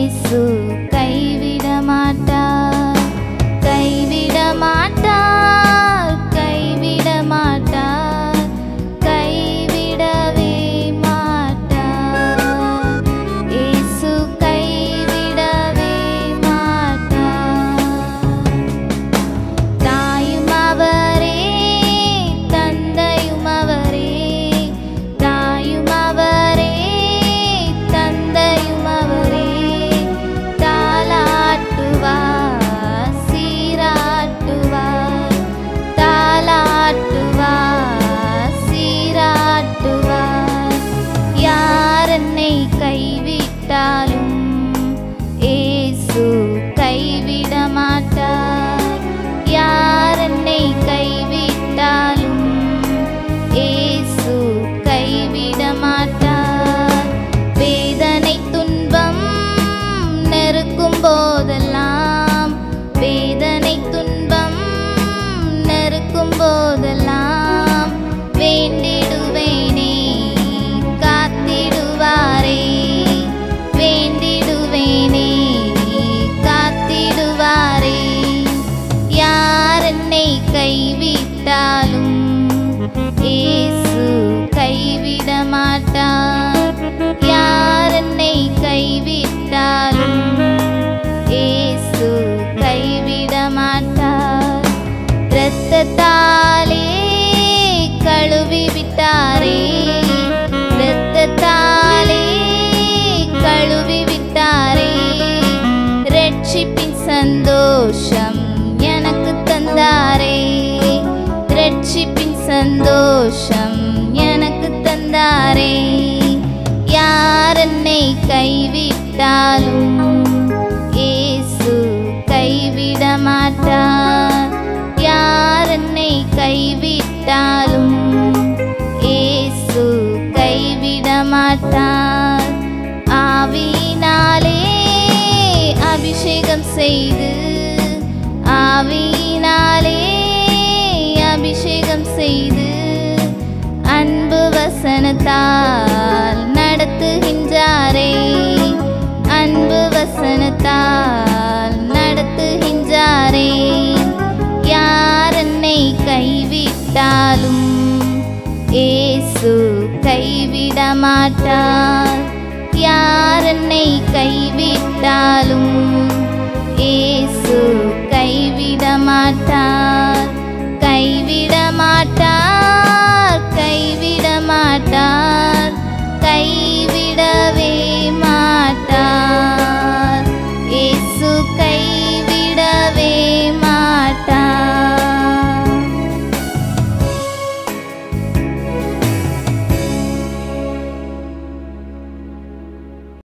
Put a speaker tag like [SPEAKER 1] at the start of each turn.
[SPEAKER 1] இயேசு கைவிட மாட்டார் கைவிட மாட்டார் கைவிட மாட்டார் கைவிடவே மாட்டார் இயேசு கைவிடவே மாட்டார் தாயும் அவரே தந்தையும் அவரே தாயும் அவரே தந்தையும் அவரே தாலாட்டுவார் சீராட்டுவார் தாலாட்டுவார் சீராட்டுவார் யார் என்னை கைவிட்டாலும் ஏசு கைவிட மாட்டார் யார் என்னை கைவிட்டாலும் ஏசு கைவிட மாட்டார் வேதனை துன்பம் நெருக்கும் போதெல்லாம் வேதனை துன்பம் நெருக்கும் போதெல்லாம் வேண்டிடுவேனே காத்திடுவாரே வேண்டிடுவேனே காத்திடுவாரே யார் என்னை கைவிட்டாலும் இயேசு கைவிட மாட்டார் யார் என்னை கைவிட்டாலும் இயேசு கைவிட மாட்டார் இரத்தத்தாலே கழுவி விட்டாரே இரத்தத்தாலே கழுவி விட்டாரே ரட்சிப்பின் சந்தோஷம் எனக்கு தந்தாரே ரட்சிப்பின் சந்தோஷம் எனக்கு தந்தாரே யார் என்னை கைவிட்டாலும் இயேசு கைவிட மாட்டார் யார் என்னை கைவிட்டாலும் இயேசு கைவிட மாட்டார் ஆவியினாலே அபிஷேகம் செய்து ஆவியினாலே அபிஷேகம் செய்து அன்பு வசனத்தால் நடத்துகின்றாரே அன்பு வசனத்தால் நடத்துகின்றாரே யார் என்னை கைவிட்டாலும் ஏசு கைவிட மாட்டார்